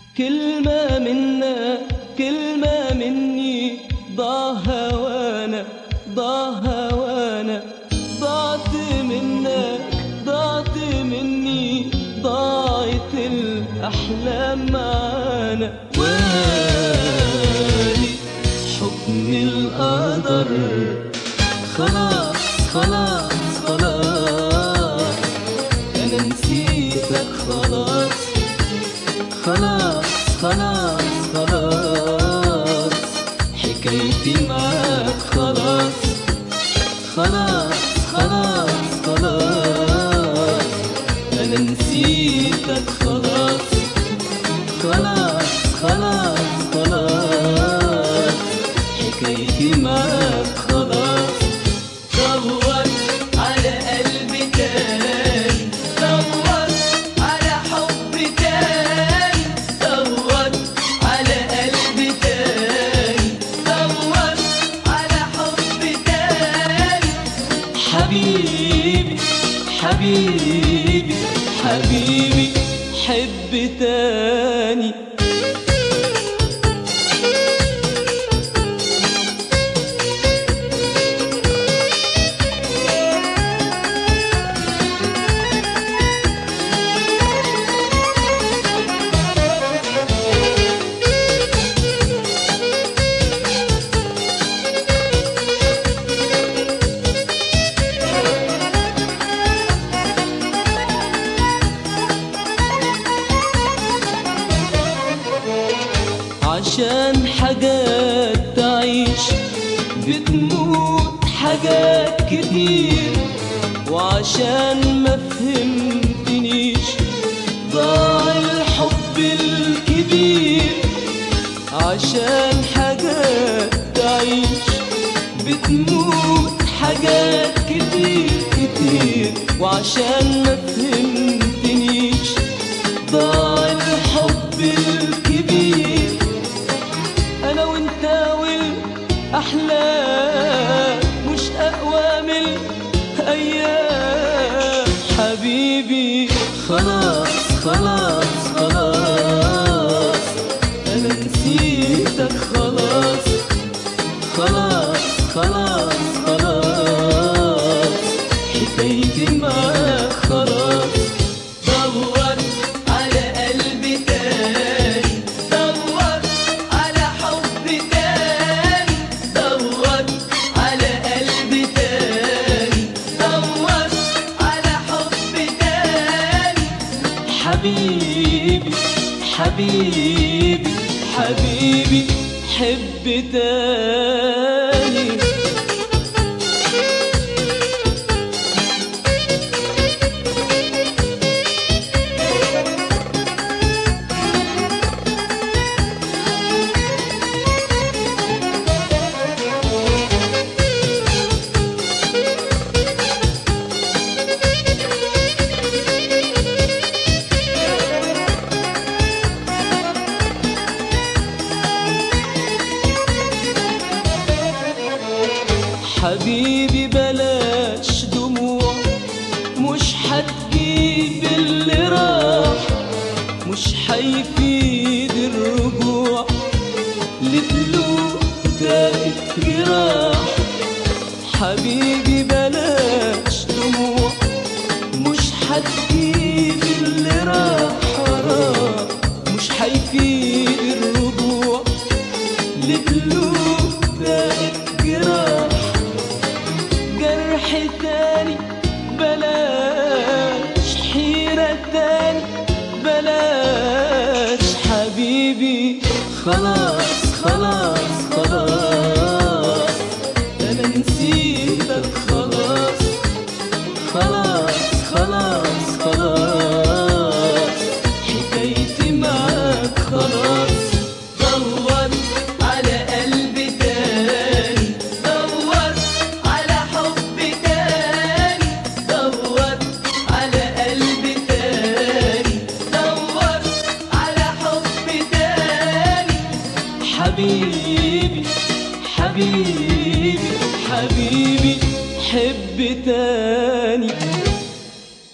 كلمة منا كلمة مني ضاع هوانا ضاع هوانا ضعت منك ضعت مني ضاعت الأحلام معانا واني حكم القدر خلاص خلاص خلاص أنا نسيتك خلاص خلاص خلاص خلاص حكايتي معاك خلاص خلاص خلاص خلاص أنا نسيتك خلاص خلاص خلاص خلاص حكايتي معاك خلاص دور على قلبي تاني دور على حب تاني دور على قلبي تاني دور على حب تاني حبيبي حبيبي حبيبي حب تاني عشان حاجات تعيش بتموت حاجات كتير وعشان ما فهمتنيش ضاع الحب الكبير عشان حاجات تعيش بتموت حاجات كتير كتير وعشان ما فهمتنيش ضاع الحب الكبير انا وانت والاحلام مش اقوى من الايام حبيبي خلاص خلاص خلاص انا نسيتك خلاص خلاص خلاص خلاص حكايتي معاك خلاص دور على قلبي تاني دور على حب تاني دور على قلبي تاني دور على حب تاني حبيبي حبيبي حبيبي حب تاني حبيبي بلاش دموع مش هتجيب اللي راح مش هيفيد الرجوع لقلوب دقت جراح حبيبي بلاش دموع مش هتجيب اللي راح راح مش هيفيد الرجوع لقلوب دقت جراح جرح تاني بلاش حيرة تاني بلاش حبيبي خلاص خلاص خلاص